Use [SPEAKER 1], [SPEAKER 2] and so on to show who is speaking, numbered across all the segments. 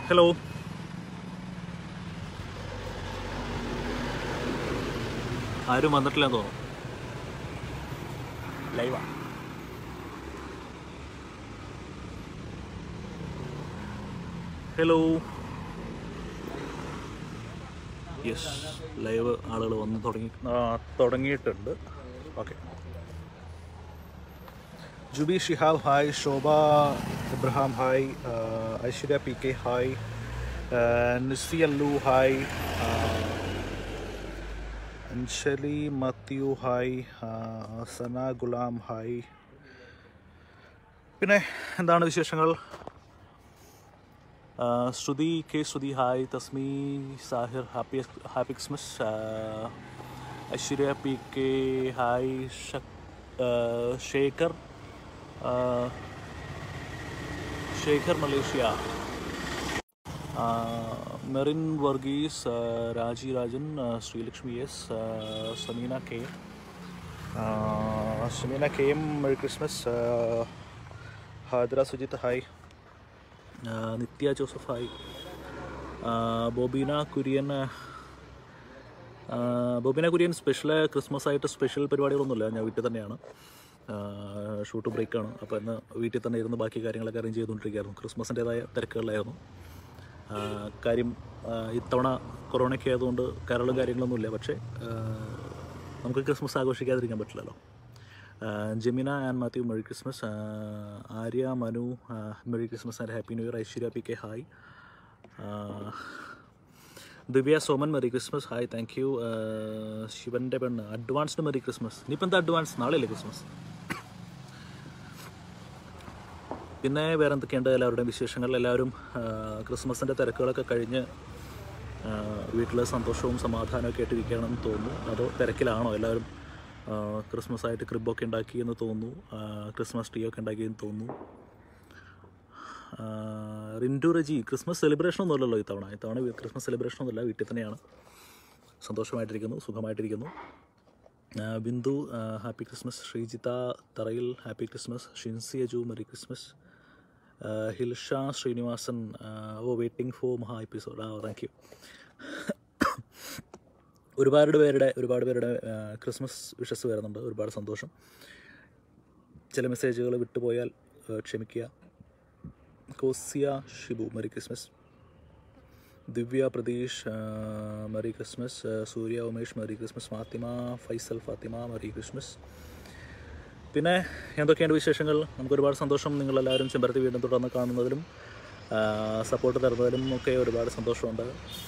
[SPEAKER 1] Hello ആരും വന്നിട്ടില്ലെന്ന് തോന്നുന്നു ലൈവാ hello yes live ആളുകൾ വന്ന് തുടങ്ങി ആ, തുടങ്ങിയിട്ടുണ്ട് okay Jubi Shihab hi Shobha Ibrahim hi ആ, ഐശ്വര്യ പി കെ ഹായ് ആ, നിസി അല്ലു ഹായ് ആ, അഞ്ജലി മത്യു ഹായ് ആ, സന ഗുലാം ഹായ് പിന്നെ എന്താണ് വിശേഷങ്ങൾ ആ, Shruthi K Shruthi hi Tasmi Sahir happy happy Christmas ആ, ഐശ്വര്യ പി കെ ഹായ് ഷക് ആ, ശേഖർ ആ, ശേഖർ മലേഷ്യ ആ, മെറിൻ വർഗീസ് ആ, രാജി രാജൻ ആ, ശ്രീലക്ഷ്മി എസ് ആ, സമീന കെ ആ, Sameena K M merry Christmas ആ, ഹാദ്ര സുജിത്ത് ഹായ് ആ, നിത്യ ജോസഫ് ഹായ് ആ, ബോബീന കുര്യൻ ആ, ബോബീന കുര്യൻ സ്പെഷ്യൽ ക്രിസ്മസ് ആയിട്ട് സ്പെഷ്യൽ പരിപാടികളൊന്നുമില്ല ഞാൻ വീട്ടിൽ തന്നെയാണ് ആ, ഷൂട്ട് ബ്രേക്കാണ് അപ്പോൾ ഇന്ന് വീട്ടിൽ തന്നെ ഇരുന്ന് ബാക്കി കാര്യങ്ങളൊക്കെ അറേഞ്ച് ചെയ്തുകൊണ്ടിരിക്കുകയായിരുന്നു ക്രിസ്മസിൻ്റേതായ തിരക്കുകളിലായിരുന്നു ആ, കാര്യം ആ, ഇത്തവണ കൊറോണയ്ക്ക് ആയതുകൊണ്ട് കരളും കാര്യങ്ങളൊന്നുമില്ല പക്ഷേ ആ, നമുക്ക് ക്രിസ്മസ് ആഘോഷിക്കാതിരിക്കാൻ പറ്റില്ലല്ലോ ആ, Jemina and Mathew merry Christmas ആ, ആര്യ മനു ആ, merry Christmas and happy new year Aishwarya P K hi ആ, Divya Soman merry Christmas hi thank you ശിവൻ്റെ പെണ്ണ് അഡ്വാൻസ്ഡ് മെറി ക്രിസ്മസ് ഇനിയിപ്പോൾ എന്താ അഡ്വാൻസ് നാളെയല്ലേ ക്രിസ്മസ് പിന്നെ വേറെ എന്തൊക്കെയുണ്ട് എല്ലാവരുടെയും വിശേഷങ്ങൾ എല്ലാവരും ആ, ക്രിസ്മസിൻ്റെ തിരക്കുകളൊക്കെ കഴിഞ്ഞ് വീട്ടിൽ സന്തോഷവും സമാധാനമൊക്കെ ആയിട്ടിരിക്കുകയാണെന്ന് തോന്നുന്നു അതോ തിരക്കിലാണോ എല്ലാവരും ആ, ക്രിസ്മസ് ആയിട്ട് ക്രിബൊക്കെ ഉണ്ടാക്കി എന്ന് തോന്നുന്നു ആ, ക്രിസ്മസ് ട്രീ ഒക്കെ ഉണ്ടാക്കി എന്ന് തോന്നുന്നു ആ, റിൻറ്റു റജി ക്രിസ്മസ് സെലിബ്രേഷൻ ഒന്നുമല്ലല്ലോ ഇത്തവണ ഇത്തവണ ക്രിസ്മസ് സെലിബ്രേഷൻ ഒന്നുമില്ല വീട്ടിൽ തന്നെയാണ് സന്തോഷമായിട്ടിരിക്കുന്നു സുഖമായിട്ടിരിക്കുന്നു ആ, ബിന്ദു ആ, happy Christmas Sreejitha Tharayil happy Christmas Shincy Aju merry Christmas ആ, ഹിൽഷ ശ്രീനിവാസൻ ആ, oh waiting for Maha episode ആ താങ്ക് യു ഒരുപാട് പേരുടെ ഒരുപാട് പേരുടെ ആ, ക്രിസ്മസ് വിഷസ് വരുന്നുണ്ട് ഒരുപാട് സന്തോഷം ചില മെസ്സേജുകൾ വിട്ടുപോയാൽ ആ, ക്ഷമിക്കുക കോസിയ ഷിബു മെറി ക്രിസ്മസ് ദിവ്യ പ്രതീഷ് ആ, മെറി ക്രിസ്മസ് ആ, Surya Umesh merry Christmas Fathima Faisal Fathima merry Christmas പിന്നെ എന്തൊക്കെയാണ് വിശേഷങ്ങൾ നമുക്ക് ഒരുപാട് സന്തോഷം നിങ്ങളെല്ലാവരും ചെമ്പരത്തി വീണ്ടും തുടർന്ന് കാണുന്നതിലും സപ്പോർട്ട് തരുന്നതിലും ഒക്കെ ഒരുപാട് സന്തോഷമുണ്ട്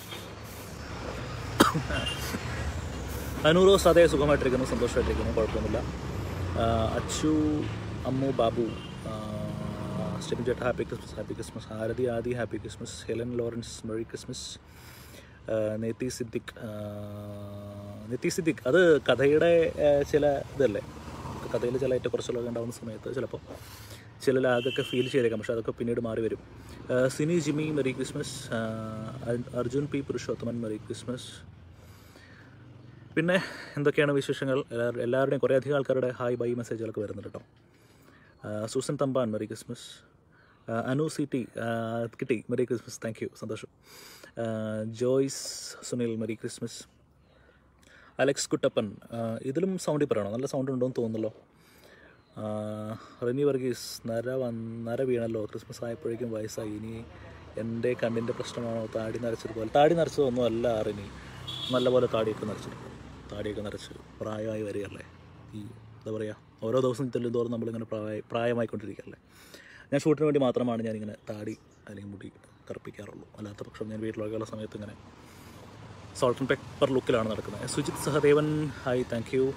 [SPEAKER 1] അനൂറോസ് അതേ സുഖമായിട്ടിരിക്കുന്നു സന്തോഷമായിട്ടിരിക്കുന്നു കുഴപ്പമൊന്നുമില്ല ആ, അച്ചു അമ്മു ബാബു ആ, സ്റ്റെഫിൻ ചേട്ട happy Christmas happy Christmas Arathi Adi happy Christmas Helen Lawrence merry Christmas ആ, നെത്തി സിദ്ദിഖ് ആ, നെത്തി സിദ്ദിഖ് അത് കഥയുടെ ആ, ചില ഇതല്ലേ കഥയിൽ ചില ഏറ്റക്കുറച്ചിലൊക്കെ ഉണ്ടാകുന്ന സമയത്ത് ചിലപ്പോൾ ചില ലാഗൊക്കെ ഫീൽ ചെയ്തേക്കാം പക്ഷെ അതൊക്കെ പിന്നീട് മാറി വരും ആ, സിനി ജിമി മെറി ക്രിസ്മസ് ആ, അർ- Arjun P Purushothaman merry Christmas പിന്നെ എന്തൊക്കെയാണ് വിശേഷങ്ങൾ എല്ലാവരും എല്ലാവരുടെയും കുറേ അധികം ആൾക്കാരുടെ ഹായ് ബൈ മെസ്സേജുകളൊക്കെ വരുന്നുണ്ട് കേട്ടോ ആ, സൂസൻ തമ്പാൻ മെറി ക്രിസ്മസ് ആ, അനു സി ടി ആ, കിട്ടി മെറി ക്രിസ്മസ് താങ്ക് യു സന്തോഷം ആ, Joyce Sunil merry Christmas Alex Kuttappan ആ, ഇതിലും സൗണ്ടിൽ പറയണോ നല്ല സൗണ്ട് ഉണ്ടോ എന്ന് തോന്നുന്നല്ലോ ആ, റെനി വർഗീസ് നര വന്ന് നര വീണല്ലോ ക്രിസ്മസ് ആയപ്പോഴേക്കും വയസ്സായി ഇനി എൻ്റെ കണ്ണിൻ്റെ പ്രശ്നമാണോ താടി നരച്ചതുപോലെ താടി നരച്ചതൊന്നും അല്ല റിനി നല്ലപോലെ താടിയൊക്കെ നരച്ചിട്ടുണ്ട് താടിയൊക്കെ നരച്ച് പ്രായമായി വരികയല്ലേ ഈ എന്താ പറയുക ഓരോ ദിവസം ചെല്ലും തോറും നമ്മളിങ്ങനെ പ്രായ പ്രായമായിക്കൊണ്ടിരിക്കുകയല്ലേ ഞാൻ ഷൂട്ടിന് വേണ്ടി മാത്രമാണ് ഞാനിങ്ങനെ താടി അല്ലെങ്കിൽ മുടി കറുപ്പിക്കാറുള്ളൂ അല്ലാത്ത പക്ഷം ഞാൻ വീട്ടിലൊക്കെയുള്ള സമയത്ത് ഇങ്ങനെ സോൾട്ട് ആൻഡ് പെപ്പർ ലുക്കിലാണ് നടക്കുന്നത് Sujith Sahadevan hi thank you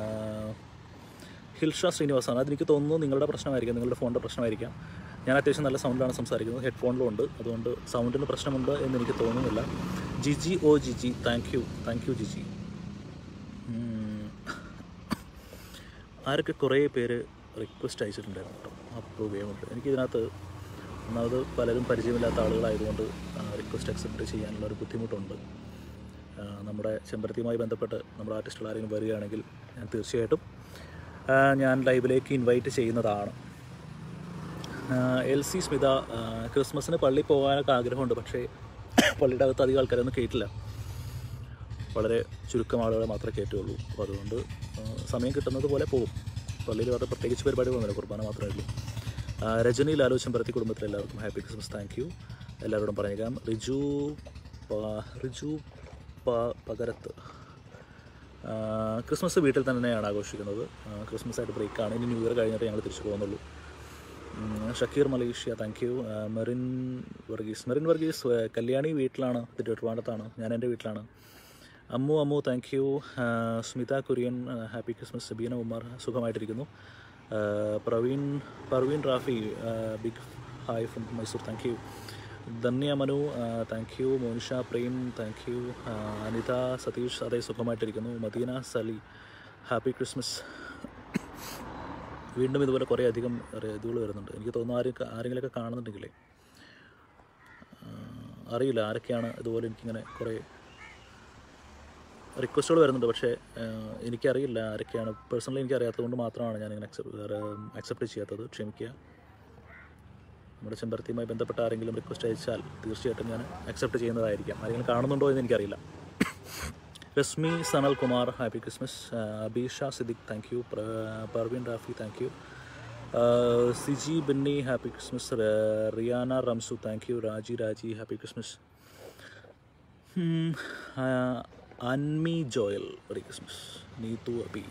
[SPEAKER 1] Hilsha ശ്രീനിവാസാണ് അതെനിക്ക് തോന്നുന്നു നിങ്ങളുടെ പ്രശ്നമായിരിക്കാം നിങ്ങളുടെ ഫോണിൻ്റെ പ്രശ്നമായിരിക്കാം ഞാൻ അത്യാവശ്യം നല്ല സൗണ്ടിലാണ് സംസാരിക്കുന്നത് ഹെഡ്ഫോണിലും ഉണ്ട് അതുകൊണ്ട് സൗണ്ടിന് പ്രശ്നമുണ്ട് എന്ന് എനിക്ക് തോന്നുന്നില്ല ജിജി ഓ Jiji thank you thank you Jiji ഉം. ആരൊക്കെ കുറേ പേര് റിക്വസ്റ്റ് അയച്ചിട്ടുണ്ടായിരുന്നു കേട്ടോ അപ്രൂവ് ചെയ്യാൻ എനിക്കിതിനകത്ത് ഒന്നാമത് പലരും പരിചയമില്ലാത്ത ആളുകളായതുകൊണ്ട് റിക്വസ്റ്റ് അക്സെപ്റ്റ് ചെയ്യാനുള്ള ഒരു ബുദ്ധിമുട്ടുണ്ട് ആ, നമ്മുടെ ചെമ്പരത്തിയുമായി ബന്ധപ്പെട്ട് നമ്മുടെ ആർട്ടിസ്റ്റുകൾ ആരെങ്കിലും വരികയാണെങ്കിൽ ഞാൻ തീർച്ചയായിട്ടും ആ, ഞാൻ ലൈവിലേക്ക് ഇൻവൈറ്റ് ചെയ്യുന്നതാണ് എൽ സി സ്മിത ആ, ക്രിസ്മസിന് പള്ളി പോകാനൊക്കെ ആഗ്രഹമുണ്ട് പക്ഷേ പള്ളിയുടെ അകത്ത് അധികം ആൾക്കാരൊന്നും കേട്ടില്ല വളരെ ചുരുക്കം ആളുകളെ മാത്രമേ കയറ്റുള്ളൂ അപ്പോൾ അതുകൊണ്ട് ആ, സമയം കിട്ടുന്നത് പോലെ പോകും പള്ളിയിൽ വേറെ പ്രത്യേകിച്ച് പരിപാടികളൊന്നുമില്ല കുർബാന മാത്രമേ ഉള്ളൂ ആ, രജനി ലാലു ചെമ്പരത്തി കുടുംബത്തിലെ എല്ലാവർക്കും ഹാപ്പി ക്രിസ്മസ് താങ്ക് യു എല്ലാവരോടും പറഞ്ഞേക്കാം റിജു പ- റിജു പ- പകരത്ത് ആ, ക്രിസ്മസ് വീട്ടിൽ തന്നെയാണ് ആഘോഷിക്കുന്നത് ആ, ക്രിസ്മസ് ആയിട്ട് ബ്രേക്കാണ് ഇനി ന്യൂ ഇയർ കഴിഞ്ഞിട്ട് ഞങ്ങൾ തിരിച്ചു പോകുന്നുള്ളൂ ഉം, ഷക്കീർ മലേഷ്യ താങ്ക് യു ആ, മെറിൻ വർഗീസ് മെറിൻ വർഗീസ് ആ, കല്യാണി വീട്ടിലാണ് തിരുവനന്തപുരത്താണ് ഞാൻ എൻ്റെ വീട്ടിലാണ് അമ്മു അമ്മു താങ്ക് യു ആ, സ്മിത കുര്യൻ ആ, ഹാപ്പി ക്രിസ്മസ് സബീന ഉമ്മർ സുഖമായിട്ടിരിക്കുന്നു ആ, പ്രവീൺ പർവീൻ റാഫി ആ, big hi from Mysore thank you Dhanya Manu ആ, thank you Monisha Prem thank you ആ, അനിത സതീഷ് അതെ സുഖമായിട്ടിരിക്കുന്നു മദീന സലി ഹാപ്പി ക്രിസ്മസ് വീണ്ടും ഇതുപോലെ കുറേ അധികം ഇതുകൾ വരുന്നുണ്ട് എനിക്ക് തോന്നുന്നു ആരും ആരെങ്കിലുമൊക്കെ കാണുന്നുണ്ടെങ്കിലേ ആ, അറിയില്ല ആരൊക്കെയാണ് ഇതുപോലെ എനിക്കിങ്ങനെ കുറേ റിക്വസ്റ്റുകൾ വരുന്നുണ്ട് പക്ഷേ ആ, എനിക്കറിയില്ല ആരൊക്കെയാണ് പേഴ്സണലി എനിക്ക് അറിയാത്തതുകൊണ്ട് മാത്രമാണ് ഞാനിങ്ങനെ അക്സെപ്റ്റ് അക്സെപ്റ്റ് ചെയ്യാത്തത് ക്ഷമിക്കുക നമ്മുടെ ചെമ്പരത്തിയുമായി ബന്ധപ്പെട്ട ആരെങ്കിലും റിക്വസ്റ്റ് അയച്ചാൽ തീർച്ചയായിട്ടും ഞാൻ അക്സെപ്റ്റ് ചെയ്യുന്നതായിരിക്കാം ആരെങ്കിലും കാണുന്നുണ്ടോ എന്ന് എനിക്കറിയില്ല Reshmi Sanal Kumar happy Christmas Abeesha Siddique thank you Parveen Rafi thank you Siji Binny happy Christmas Riyana Ramsu thank you Raji Raji happy Christmas Anmi Joel very Christmas Neethu Abi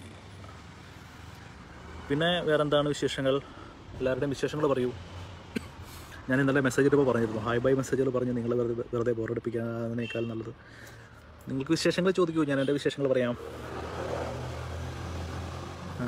[SPEAKER 1] പിന്നെ വേറെന്താണ് വിശേഷങ്ങൾ എല്ലാവരുടെയും വിശേഷങ്ങൾ പറയൂ ഞാൻ ഇന്നലെ മെസ്സേജ് ഇട്ടപ്പോൾ പറഞ്ഞിരുന്നു ഹായ് ബൈ മെസ്സേജുകൾ പറഞ്ഞ് നിങ്ങൾ വെറുതെ വെറുതെ ബോറടിപ്പിക്കാതിനേക്കാൾ നല്ലത് നിങ്ങൾക്ക് വിശേഷങ്ങൾ ചോദിക്കൂ ഞാൻ എൻ്റെ വിശേഷങ്ങൾ പറയാം ആ,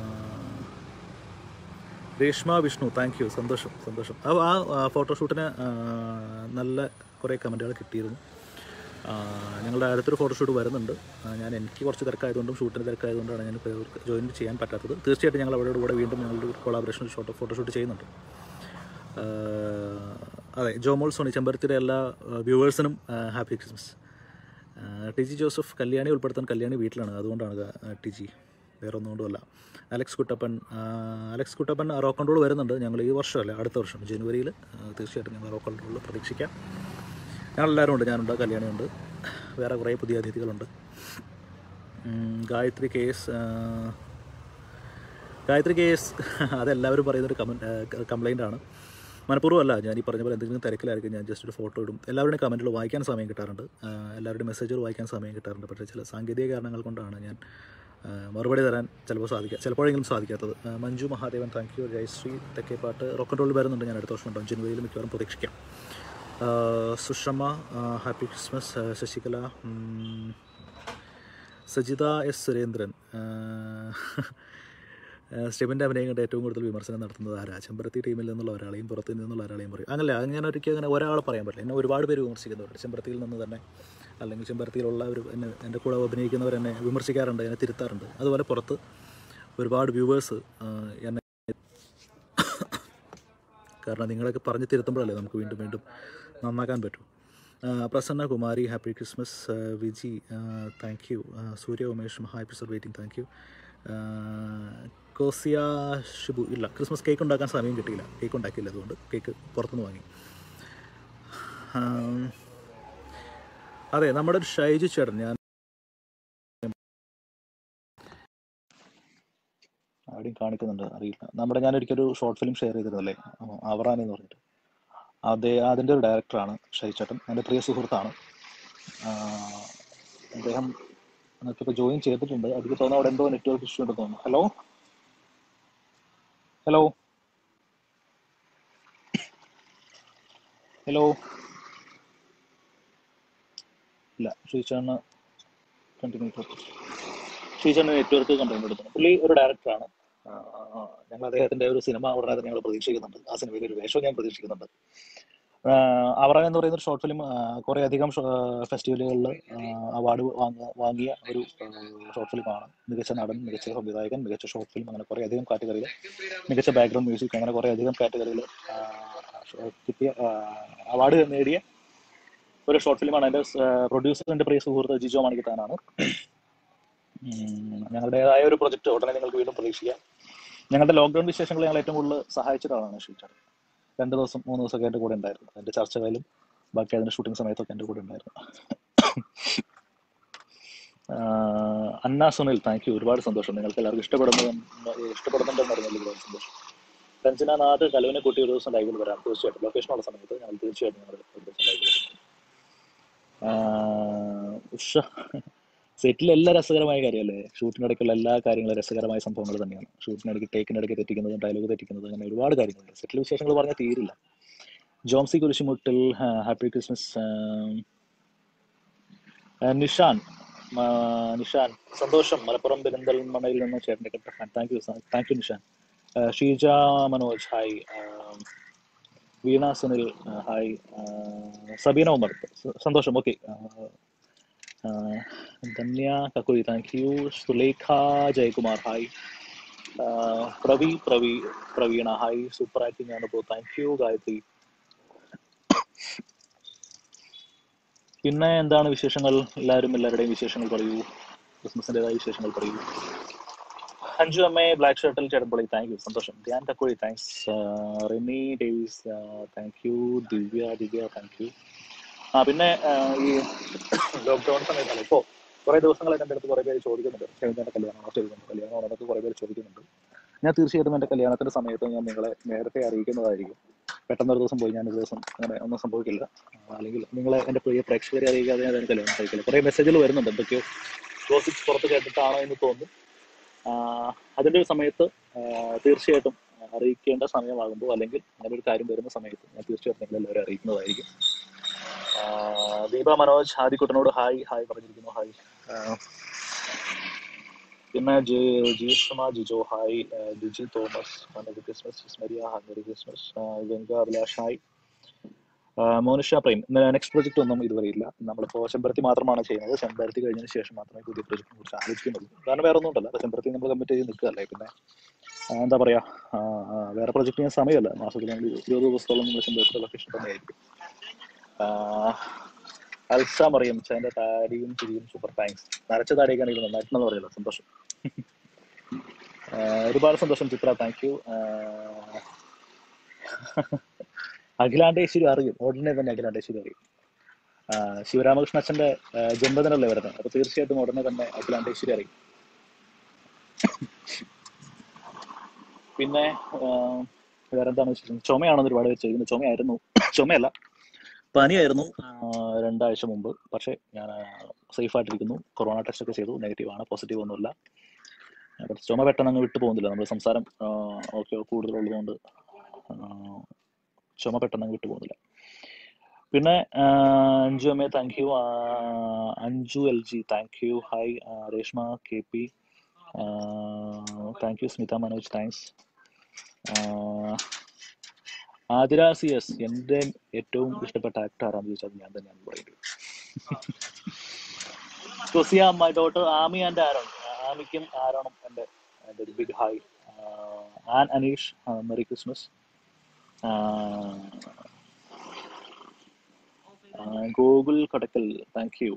[SPEAKER 1] രേഷ്മ വിഷ്ണു താങ്ക് യു സന്തോഷം സന്തോഷം അപ്പോൾ ആ ഫോട്ടോഷൂട്ടിന് നല്ല കുറേ കമൻറ്റുകൾ കിട്ടിയിരുന്നു ആ, ഞങ്ങളുടെ അടുത്തൊരു ഫോട്ടോഷൂട്ട് വരുന്നുണ്ട് ആ, ഞാൻ എനിക്ക് കുറച്ച് തിരക്കായതുകൊണ്ടും ഷൂട്ടിന് തിരക്കായതുകൊണ്ടാണ് ഞാൻ ജോയിൻ ചെയ്യാൻ പറ്റാത്തത് തീർച്ചയായിട്ടും ഞങ്ങൾ അവരുടെ കൂടെ വീണ്ടും ഞങ്ങളുടെ ഒരു കൊളാബറേഷൻ ഷോട്ടോ ഫോട്ടോഷൂട്ട് ചെയ്യുന്നുണ്ട് ആ, അതെ ജോമോൾ സോണി ചെമ്പരത്തിയുടെ എല്ലാ വ്യൂവേഴ്സിനും ഹാപ്പി ക്രിസ്മസ് ആ, ടി ജി ജോസഫ് കല്യാണി ഉൾപ്പെടുത്താൻ കല്യാണി വീട്ടിലാണ് അതുകൊണ്ടാണ് ഇത്, ആ, ടി ജി വേറെ ഒന്നുകൊണ്ടുമല്ല അലക്സ് കുട്ടപ്പൻ ആ, അലക്സ് കുട്ടപ്പൻ റോക്ക് കൺട്രോൾ വരുന്നുണ്ട് ഞങ്ങൾ ഈ വർഷമല്ല അടുത്ത വർഷം ജനുവരിയിൽ തീർച്ചയായിട്ടും ഞങ്ങൾ റോക്ക് കൺട്രോളിൽ പ്രതീക്ഷിക്കാം ഞങ്ങളെല്ലാവരും ഉണ്ട് ഞാനുണ്ട് കല്യാണിയുണ്ട് വേറെ കുറേ പുതിയ അതിഥികളുണ്ട് ഉം, ഗായത്രി കേസ് ഗായത്രി കേസ് അതെല്ലാവരും പറയുന്നൊരു കമൻറ്റ് കംപ്ലൈൻ്റ് ആണ് മനഃപൂർവ്വം അല്ല ഞാൻ ഈ പറഞ്ഞ പോലെ എന്തെങ്കിലും തിരക്കിലായിരിക്കും ഞാൻ ജസ്റ്റ് ഒരു ഫോട്ടോ ഇടും എല്ലാവരുടെയും കമൻറ്റുകൾ വായിക്കാൻ സമയം കിട്ടാറുണ്ട് ആ, എല്ലാവരുടെയും മെസ്സേജുകൾ വായിക്കാൻ സമയം കിട്ടാറുണ്ട് പക്ഷേ ചില സാങ്കേതിക കാരണങ്ങൾ കൊണ്ടാണ് ഞാൻ ആ, മറുപടി തരാൻ ചിലപ്പോൾ സാധിക്കുക ചിലപ്പോഴെങ്കിലും സാധിക്കാത്തത് ആ, Manju Mahadevan thank you Jayasree Thekkeppattu rock and roll വരുന്നുണ്ട് ഞാൻ അടുത്ത വർഷം ഉണ്ടാവും ജനുവരിയിൽ മിക്കവാറും പ്രതീക്ഷിക്കാം ആ, സുഷമ ആ, ഹാപ്പി ക്രിസ്മസ് ആ, ശശികല ഉം, സജിത എസ് സുരേന്ദ്രൻ സ്റ്റെബിൻ്റെ അഭിനയം കണ്ട് ഏറ്റവും കൂടുതൽ വിമർശനം നടത്തുന്നത് ആരാ ചെമ്പരത്തി ടീമിൽ നിന്നുള്ള ഒരാളെയും പുറത്തു നിന്നുള്ള ഒരാളെയും പറയും അങ്ങനെ അങ്ങനെ ഒരിക്കലും അങ്ങനെ ഒരാളെ പറയാൻ പറ്റില്ല എന്നെ ഒരുപാട് പേര് വിമർശിക്കുന്നവരുണ്ട് ചെമ്പരത്തിയിൽ നിന്ന് തന്നെ അല്ലെങ്കിൽ ചെമ്പരത്തിയിലുള്ള ഒരു എന്നെ എൻ്റെ കൂടെ അഭിനയിക്കുന്നവർ എന്നെ വിമർശിക്കാറുണ്ട് എന്നെ തിരുത്താറുണ്ട് അതുപോലെ പുറത്ത് ഒരുപാട് വ്യൂവേഴ്സ് എന്നെ കാരണം നിങ്ങളൊക്കെ പറഞ്ഞ് തിരുത്തുമ്പോഴല്ലേ നമുക്ക് വീണ്ടും വീണ്ടും നന്നാക്കാൻ പറ്റൂ ആ, പ്രസന്ന കുമാരി ഹാപ്പി ക്രിസ്മസ് ആ, Viji thank you Surya Umesh Maha episode waiting thank you Kosiya Shibu ഇല്ല ക്രിസ്മസ് കേക്ക് ഉണ്ടാക്കാൻ സമയം കിട്ടിയില്ല കേക്ക് ഉണ്ടാക്കിയില്ല അതുകൊണ്ട് കേക്ക് പുറത്തുനിന്ന് വാങ്ങി ആം, അതെ നമ്മുടെ ഒരു ഷൈജു ചേട്ടൻ ഞാൻ ആടെയും കാണിക്കുന്നുണ്ട് അറിയില്ല നമ്മുടെ ഞാൻ ഒരിക്കലും ഒരു ഷോർട്ട് ഫിലിം ഷെയർ ചെയ്തിരുന്നല്ലേ അവറാൻ എന്ന് പറഞ്ഞിട്ട് അതെ അതിൻ്റെ ഒരു ഡയറക്ടറാണ് ഷൈജു ചേട്ടൻ എൻ്റെ പ്രിയ സുഹൃത്താണ് ആഹ് അദ്ദേഹം നമുക്കിപ്പോൾ ജോയിൻ ചെയ്തിട്ടുണ്ട് എനിക്ക് തോന്നുന്നു അവിടെ എന്തോ നെറ്റ്വർക്ക് ഇഷ്യൂ ഉണ്ടെന്ന് തോന്നുന്നു ഹലോ ഹലോ ഹലോ ഇല്ല ശ്രീചാണ് കണ്ടിന്യൂ ശ്രീചാണ് നെറ്റ്വർക്ക് കംപ്ലൈൻറ്റ് എടുക്കുന്നത് പുള്ളി ഒരു ഡയറക്ടറാണ് ഞങ്ങൾ അദ്ദേഹത്തിന്റെ ഒരു സിനിമ ഉടനെ തന്നെ ഞങ്ങൾ പ്രതീക്ഷിക്കുന്നുണ്ട് ആ സിനിമയിൽ ഒരു വേഷവും ഞാൻ പ്രതീക്ഷിക്കുന്നുണ്ട് അവറാൻ എന്ന് പറയുന്ന ഒരു ഷോർട്ട് ഫിലിം കുറേ അധികം ഫെസ്റ്റിവലുകളിൽ അവാർഡ് വാങ്ങിയ ഒരു ഷോർട്ട് ഫിലിമാണ് മികച്ച നടൻ മികച്ച സംവിധായകൻ മികച്ച ഷോർട്ട് ഫിലിം അങ്ങനെ കുറേ അധികം കാറ്റഗറിയിൽ മികച്ച ബാക്ക്ഗ്രൗണ്ട് മ്യൂസിക് അങ്ങനെ കുറേ അധികം കാറ്റഗറിയിൽ കിട്ടിയ അവാർഡ് നേടിയ ഒരു ഷോർട്ട് ഫിലിമാണ് എൻ്റെ പ്രൊഡ്യൂസറിന്റെ പ്രിയ സുഹൃത്ത് ജിജോ മാണിക്കത്താനാണ് ഉം, ഞങ്ങളുടേതായ ഒരു പ്രൊജക്ട് ഉടനെ നിങ്ങൾക്ക് വീണ്ടും പ്രതീക്ഷിക്കാം ഞങ്ങളുടെ ലോക്ക്ഡൌൺ വിശേഷങ്ങൾ ഞങ്ങൾ ഏറ്റവും കൂടുതൽ സഹായിച്ചിട്ടാണ് ഷീറ്റാർ രണ്ട് ദിവസം മൂന്ന് ദിവസമൊക്കെ എൻ്റെ കൂടെ ഉണ്ടായിരുന്നു എൻ്റെ ചർച്ചകളിലും ബാക്കി അതിൻ്റെ ഷൂട്ടിംഗ് സമയത്തൊക്കെ എൻ്റെ കൂടെ ഉണ്ടായിരുന്നു ആഹ് അന്ന സുനിൽ താങ്ക് യു ഒരുപാട് സന്തോഷം നിങ്ങൾക്ക് എല്ലാവർക്കും ഇഷ്ടപ്പെടുന്നത് ഇഷ്ടപ്പെടുന്നുണ്ടെന്ന് അറിഞ്ഞതിൽ ഒരുപാട് സന്തോഷം രഞ്ജന നാഥ് കലുവിനെ കൂട്ടി ഒരു ദിവസം ലൈവിൽ വരാം തീർച്ചയായിട്ടും ലൊക്കേഷനുള്ള സമയത്ത് ഞങ്ങൾ തീർച്ചയായിട്ടും ഞങ്ങൾ ഒരു ദിവസം ലൈവിൽ വരും ആഹ് ഉഷ സെറ്റിൽ എല്ലാ രസകരമായ കാര്യമല്ലേ ഷൂട്ടിനിടയ്ക്കുള്ള എല്ലാ കാര്യങ്ങളും രസകരമായ സംഭവങ്ങൾ തന്നെയാണ് ഷൂട്ടിനിടയ്ക്ക് ടേക്കിനിടയ്ക്ക് തെറ്റിക്കുന്നതും ഡയലോഗ് തെറ്റിക്കുന്നതും അങ്ങനെ ഒരുപാട് കാര്യങ്ങളുണ്ട് സെറ്റിൽ വിശേഷങ്ങൾ പറഞ്ഞാൽ തീരില്ല ജോംസി കുരിശുമുട്ടിൽ ഹാപ്പി ക്രിസ്മസ് നിഷാൻ ആ, നിഷാൻ സന്തോഷം മലപ്പുറം പെരിന്തൽമണ്ണയിൽ നിന്ന് ചേട്ടൻ്റെ കെട്ട fan thank you thank you Nishan ആ, ഷീജ മനോജ് ഹായ് ആ, വീണ സുനിൽ ആ, ഹായ് ആ, സബീന ഉമർ സ- സന്തോഷം okay Dhanya Kakkuri thank you Sulekha Jayakumar hi ആ, Pravi Pravi Praveena hi super acting ആണ് ബ്രോ താങ്ക് യു ഗായത്രി പിന്നെ എന്താണ് വിശേഷങ്ങൾ എല്ലാവരും എല്ലാവരുടെയും വിശേഷങ്ങൾ പറയൂ ക്രിസ്മസിൻ്റെതായ വിശേഷങ്ങൾ പറയൂ അഞ്ചു അമ്മേ ബ്ലാക്ക് ഷർട്ടിൽ ചേട്ടൻപൊളി താങ്ക് യു സന്തോഷം Dhyan Kakkozhi thanks Rimi Davis thank you Divya Divya thank you ആ പിന്നെ ആ, ഈ ലോക്ക്ഡൌൺ സമയത്താണ് ഇപ്പോൾ കുറേ ദിവസങ്ങളായിട്ട് എൻ്റെ അടുത്ത് കുറേ പേര് ചോദിക്കുന്നുണ്ട് ഷെവിൻ്റെ കല്യാണമാണോ ഷെവിൻ്റെ കല്യാണമാണോ എന്നൊക്കെ കുറേ പേര് ചോദിക്കുന്നുണ്ട് ഞാൻ തീർച്ചയായിട്ടും എൻ്റെ കല്യാണത്തിൻ്റെ സമയത്ത് ഞാൻ നിങ്ങളെ നേരത്തെ അറിയിക്കുന്നതായിരിക്കും പെട്ടെന്ന് ഒരു ദിവസം പോയി ഞാൻ ഒരു ദിവസം അങ്ങനെ ഒന്നും സംഭവിക്കില്ല ആ, അല്ലെങ്കിൽ നിങ്ങളെ എൻ്റെ പ്രിയ പ്രേക്ഷകരെ അറിയിക്കാതെ ഞാൻ അതിന് കല്യാണം കഴിക്കില്ല കുറേ മെസ്സേജുകൾ വരുന്നുണ്ട് എന്തൊക്കെയോ ഗോസിപ്സ് പുറത്ത് കേട്ടിട്ടാണോ എന്ന് തോന്നുന്നു ആ, അതിൻ്റെ ഒരു സമയത്ത് ആ, തീർച്ചയായിട്ടും അറിയിക്കേണ്ട സമയമാകുമ്പോൾ അല്ലെങ്കിൽ അങ്ങനെ ഒരു കാര്യം വരുന്ന സമയത്ത് ഞാൻ തീർച്ചയായിട്ടും നിങ്ങളെല്ലാവരും അറിയിക്കുന്നതായിരിക്കും ആ, ദീപ മനോജ് ആദിക്കുട്ടനോട് ഹായ് ഹായ് പറഞ്ഞിരിക്കുന്നു ഹായ് ആ, പിന്നെ ജി- ജിഷ്മ ജിജോ ഹായ് ആ, Liji Thomas merry Christmas Maria merry Christmas ആ, ഗംഗ അഭിലാഷ് ഹായ് ആ, മോനിഷ പ്രേം നെക്സ്റ്റ് പ്രൊജക്ട് ഒന്നും ഇതുവരെ ഇല്ല നമ്മളിപ്പോൾ ചെമ്പരത്തി മാത്രമാണ് ചെയ്യുന്നത് ചെമ്പരത്തി കഴിഞ്ഞതിന് ശേഷം മാത്രമേ പുതിയ പ്രൊജക്റ്റിനെ കുറിച്ച് ആലോചിക്കുന്നുള്ളൂ കാരണം വേറെ ഒന്നും ഉണ്ടല്ല ചെമ്പരത്തി നമ്മൾ കമ്മിറ്റ് ചെയ്ത് നിൽക്കുകയല്ലേ പിന്നെ ആ, എന്താ പറയാ ആ, ആ, വേറെ പ്രൊജക്ട് ചെയ്യാൻ സമയമല്ല മാസത്തിൽ നമ്മൾ ഇരുപത് ദിവസത്തോളം നമ്മൾ ചെമ്പരത്തി ലൊക്കേഷൻ തന്നെയായിരിക്കും ആ, അൽസ മറിയം ചേന്റെ താടിയും ചിരിയും സൂപ്പർ താങ്ക്സ് നരച്ച താടിയൊക്കെയാണ് ഇത് നന്നായിട്ടുണ്ടെന്ന് പറയല്ലോ സന്തോഷം ആ, ഒരുപാട് സന്തോഷം ചിത്ര താങ്ക് യു അഖിലാണ്ടേശ്വരി അറിയും ഉടനെ തന്നെ അഖിലാണ്ടേശ്വരി അറിയും ആ, ശിവരാമകൃഷ്ണ അച്ഛന്റെ ആ, ജന്മദിനമല്ലേ വരുന്നത് അപ്പൊ തീർച്ചയായിട്ടും ഉടനെ തന്നെ അഖിലാണ്ടേശ്വരി അറിയും പിന്നെ ആ, വേറെന്താണ് വിശേഷം ചുമയാണെന്ന് ഒരുപാട് പേര് ചോദിക്കുന്നത് ചുമയായിരുന്നു ചുമയല്ല പനിയായിരുന്നു ആ, രണ്ടാഴ്ച മുമ്പ് പക്ഷേ ഞാൻ സേഫ് ആയിട്ടിരിക്കുന്നു കൊറോണ ടെസ്റ്റ് ഒക്കെ ചെയ്തു നെഗറ്റീവ് ആണ് പോസിറ്റീവ് ഒന്നുമില്ല ആ, പക്ഷേ ചുമ പെട്ടെന്ന് അങ്ങ് വിട്ടു പോകുന്നില്ല നമ്മൾ സംസാരം ഓക്കെ കൂടുതലുള്ളതുകൊണ്ട് ആ, ചുമ പെട്ടെന്ന് അങ്ങ് വിട്ടു പോകുന്നില്ല പിന്നെ ആ, Anju M A thank you Anju L G thank you hi ആ, Reshma K P thank you Smitha Manoj thanks Athira C S എൻ്റെ ഏറ്റവും ഇഷ്ടപ്പെട്ട ആക്ടർ ആരാന്ന് ചോദിച്ചാൽ ഞാൻ തന്നെയാണ് പറയുന്നത് Susiya my daughter Ami and Aaron ആമിക്കും ആരോണും എൻ്റെ എൻ്റെ ഒരു big hi Ann Aneesh merry Christmas Gokul Kadakkal thank you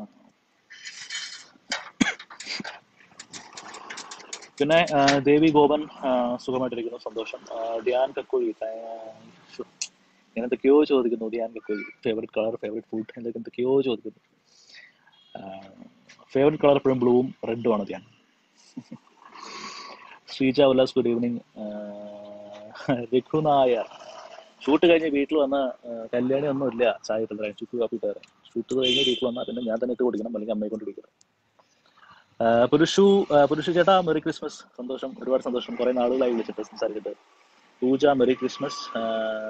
[SPEAKER 1] പിന്നെ ആ, ദേവി ഗോപൻ ആ, സുഖമായിട്ടിരിക്കുന്നു സന്തോഷം ആ, ധ്യാൻ കക്കുഴി താ- ശ്ശോ, ഞാൻ എന്തൊക്കെയോ ചോദിക്കുന്നു Dhyan Kakkuzhi favourite colour favourite food എന്തൊക്കെ എന്തൊക്കെയോ ചോദിക്കുന്നു ഫേവറേറ്റ് കളർ എപ്പോഴും ബ്ലൂവും റെഡും ആണ് Dhyan Sreeja Ullas good evening Raghu Nair shoot കഴിഞ്ഞ് വീട്ടിൽ വന്ന കല്യാണി ഒന്നും ഇല്ല ചായ ഇട്ട് തരാൻ ചുക്ക് കാപ്പി ഇട്ട് തരാൻ ഷൂട്ട് കഴിഞ്ഞ് വീട്ടിൽ വന്നാൽ പിന്നെ ഞാൻ തന്നെ ഇട്ട് കുടിക്കണം അല്ലെങ്കിൽ അമ്മയെ കൊണ്ട് കുടിക്കണം ആ, പുരുഷു ആ, പുരുഷു ചേട്ടാ മെറി ക്രിസ്മസ് സന്തോഷം ഒരുപാട് സന്തോഷം കുറെ നാളുകളായി വിളിച്ചിട്ട് സംസാരിച്ചിട്ട് പൂജ മെറി ക്രിസ്മസ് ആ,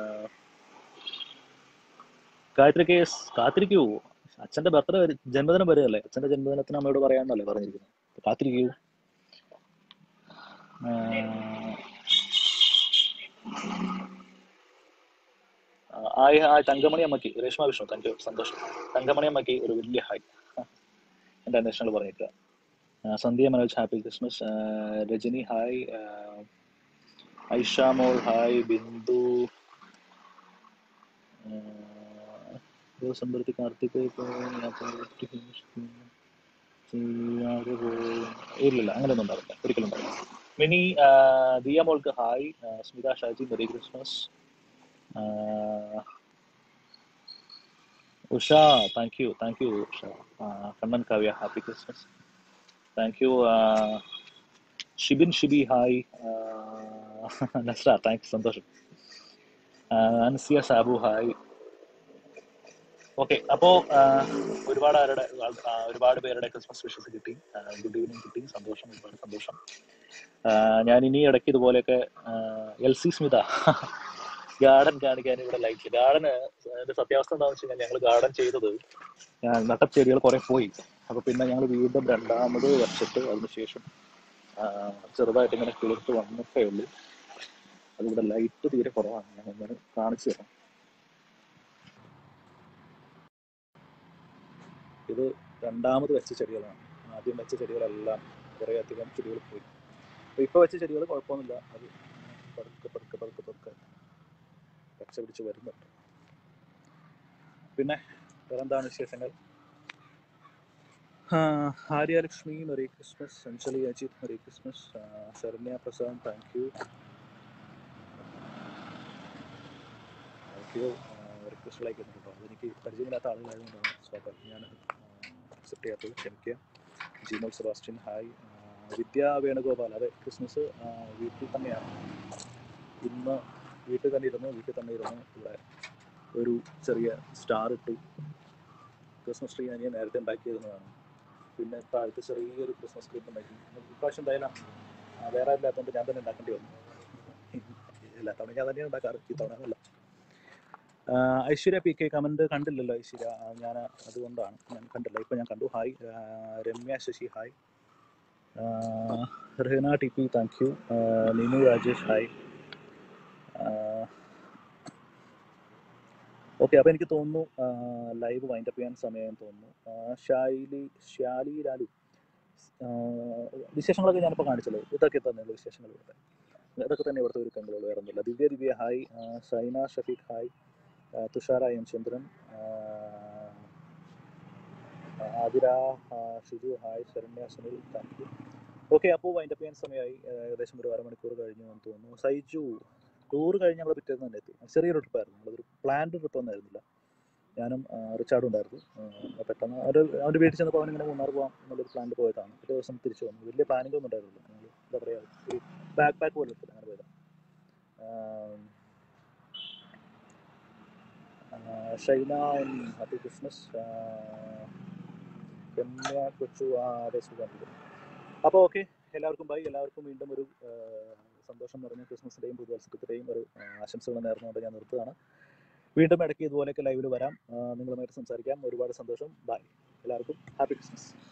[SPEAKER 1] ഗായത്രി കേസ് കാത്തിരിക്കൂ അച്ഛന്റെ ബർത്ത്ഡേ ജന്മദിനം വരെയല്ലേ അച്ഛന്റെ ജന്മദിനത്തിന് അമ്മയോട് പറയാമെന്നല്ലേ പറഞ്ഞിരിക്കുന്നത് അപ്പൊ കാത്തിരിക്കൂ ആ, ഹായ് ഹായ് തങ്കമണി അമ്മയ്ക്ക് രേഷ്മ വിഷ്ണു താങ്ക് യു സന്തോഷം തങ്കമണി അമ്മയ്ക്ക് ഒരു വലിയ ഹായ് എന്റെ അന്വേഷണങ്ങൾ പറഞ്ഞേക്കുക ആ, സന്ധ്യ മനോജ് ഹാപ്പി ക്രിസ്മസ് ആ, രജനി ഹായ് ആ, ഐഷ മോൾ ഹായ് ബിന്ദു ആ, ദിവസംബരത്തി കാർത്തിക് ഇല്ലില്ല അങ്ങനെയൊന്നും ഉണ്ടാവില്ല ഒരിക്കലും ഉണ്ടാവില്ല മിനി ആ, ദിയ മോൾക്ക് ഹായ് ആ, Smitha Shaji merry Christmas Usha thank you thank you Usha Kannan Kavya happy Christmas thank you Shibin Shibi hi Nasra thanks സന്തോഷം അൻസിയ സാബു ഹായ് ഓക്കെ അപ്പോ ഒരുപാട് ആരുടെ ആ, ഒരുപാട് പേരുടെ ക്രിസ്മസ് വിഷസ് കിട്ടി ഗുഡ് ഈവനിങ് കിട്ടി സന്തോഷം ഒരുപാട് സന്തോഷം ആ, ഞാൻ ഇനി ഇടയ്ക്ക് ഇതുപോലെയൊക്കെ എൽ സി സ്മിത ഗാർഡൻ കാണിക്കാൻ ഇവിടെ ലൈറ്റ് ഗാർഡന് അതിന്റെ സത്യാവസ്ഥ എന്താണെന്ന് വെച്ച് കഴിഞ്ഞാൽ ഞങ്ങൾ ഗാർഡൻ ചെയ്തത് ഞാൻ നട്ട ചെടികൾ കുറെ പോയി അപ്പൊ പിന്നെ ഞങ്ങൾ വീണ്ടും രണ്ടാമത് വെച്ചിട്ട് അതിനുശേഷം ആ, ചെറുതായിട്ട് ഇങ്ങനെ കിളിർത്ത് വന്നിട്ടേ ഉള്ളൂ അതിവിടെ ലൈറ്റ് തീരെ കുറവാണ് ഞാൻ ഒന്നിന് കാണിച്ചു തരാം ഇത് രണ്ടാമത് വെച്ച ചെടികളാണ് ആദ്യം വെച്ച ചെടികളെല്ലാം കുറേ അധികം ചെടികൾ പോയി അപ്പൊ ഇപ്പൊ വെച്ച ചെടികൾ കുഴപ്പമൊന്നുമില്ല അത് പതുക്കെ പതുക്കെ പതുക്കെ പതുക്കെ പച്ച പിടിച്ച് വരുന്നുണ്ട് പിന്നെ വേറെന്താണ് വിശേഷങ്ങൾ ആ, Aryalakshmi merry Christmas Anjali Ajith merry Christmas ആ, Saranya Prasad thank you thank you request അയക്കുന്നുണ്ട് കേട്ടോ അതെനിക്ക് പരിചയമില്ലാത്ത ആളുകളായതുകൊണ്ടാണ് സ്വാഭാവികം ഞാൻ അക്സെപ്റ്റ് ചെയ്യാത്തത് ക്ഷമിക്കുക ജിമോൾ സെബാസ്റ്റ്യൻ ഹായ് ആ, വിദ്യ വേണുഗോപാൽ അതെ ക്രിസ്മസ് ആ, വീട്ടിൽ തന്നെയാണ് ഇന്ന് വീട്ടിൽ തന്നെ ഇരുന്നു വീട്ടിൽ തന്നെ ഇരുന്നു ഇവിടെ ഒരു ചെറിയ സ്റ്റാർ ഇട്ടു ക്രിസ്മസ് ട്രീ ഞാൻ നേരത്തെ ഉണ്ടാക്കിയിരുന്നതാണ് പിന്നെ താഴത്ത് ചെറിയൊരു ക്രിസ്മസ് ട്രീ ഉണ്ടാക്കി ഇപ്രാവശ്യം എന്തായാലും ആ, വേറെ ഇല്ലാത്തതുകൊണ്ട് ഞാൻ തന്നെ ഉണ്ടാക്കേണ്ടി വന്നു എല്ലാ തവണ ഞാൻ തന്നെയാണ് ഉണ്ടാക്കാറ് ഈ തവണ അല്ല ആ, ഐശ്വര്യ പി കെ കമന്റ് കണ്ടില്ലല്ലോ ഐശ്വര്യ ഞാൻ അതുകൊണ്ടാണ് ഞാൻ കണ്ടില്ല ഇപ്പൊ ഞാൻ കണ്ടു ഹായ് ആ, രമ്യ ശശി ഹായ് ആ, Rahana T P thank you Ninu Rajesh hi okay അപ്പൊ എനിക്ക് തോന്നുന്നു ലൈവ് വൈൻഡപ്പ് ചെയ്യാൻ സമയം തോന്നുന്നു ആ, ഷൈലി ഷാലി ലാലു ആ, വിശേഷങ്ങളൊക്കെ ഞാനിപ്പോൾ കാണിച്ചല്ലോ ഇതൊക്കെ തന്നെയുള്ള വിശേഷങ്ങൾ ഇവിടുത്തെ ഇതൊക്കെ തന്നെ ഇവിടുത്തെ ഒരു കണ്ടുകൾ വേറെ ഒന്നുമില്ല ദിവ്യ ദിവ്യ ഹായ് ആ, സൈന ഷഫീഖ് ഹായ് ആ, തുഷാര എം ചന്ദ്രൻ ആ, ആതിര ആ, Shiju hi Saranya Sunil thank you okay അപ്പോൾ വൈൻഡപ്പ് ചെയ്യാൻ സമയമായി ആ, ഏകദേശം ഒരു അരമണിക്കൂർ കഴിഞ്ഞു എന്ന് തോന്നുന്നു സൈജു ടൂർ കഴിഞ്ഞ് ഞങ്ങൾ പിറ്റേന്ന് തന്നെ എത്തി ചെറിയൊരു ട്രിപ്പായിരുന്നു നമ്മളൊരു പ്ലാൻഡ് ട്രിപ്പ് ഒന്നും ആയിരുന്നില്ല ഞാനും ആ, റിച്ചാർഡും ഉണ്ടായിരുന്നു ആ, പെട്ടെന്ന് ഒരു അവൻ്റെ വീട്ടിൽ ചെന്നപ്പോൾ അവനിങ്ങനെ മൂന്നാർ പോകാം എന്നുള്ളൊരു പ്ലാനിൽ പോയതാണ് പിറ്റേ ദിവസം തിരിച്ചു വന്നു വലിയ പ്ലാനിംഗ് ഒന്നും ഉണ്ടായിരുന്നില്ല ഞങ്ങൾ എന്താ പറയുക ഒരു ബാക്ക് പാക്ക് പോലെ എടുത്തിട്ട് അങ്ങനെ പോയതാണ് ഷൈന ഹാപ്പി ക്രിസ്മസ് കന്യ കൊച്ചു ആ അതെ സുഖം അപ്പോൾ ഓക്കെ എല്ലാവർക്കും ബൈ എല്ലാവർക്കും വീണ്ടും ഒരു ആ, സന്തോഷം നിറഞ്ഞ ക്രിസ്മസിൻ്റെയും പുതുവത്സരത്തിൻ്റെയും ഒരു ആ, ആശംസകൾ നേർന്നുകൊണ്ട് ഞാൻ നിർത്തുകയാണ് വീണ്ടും ഇടയ്ക്ക് ഇതുപോലെയൊക്കെ ലൈവിൽ വരാം ആ, നിങ്ങളുമായിട്ട് സംസാരിക്കാം ഒരുപാട് സന്തോഷം ബൈ എല്ലാവർക്കും ഹാപ്പി ക്രിസ്മസ്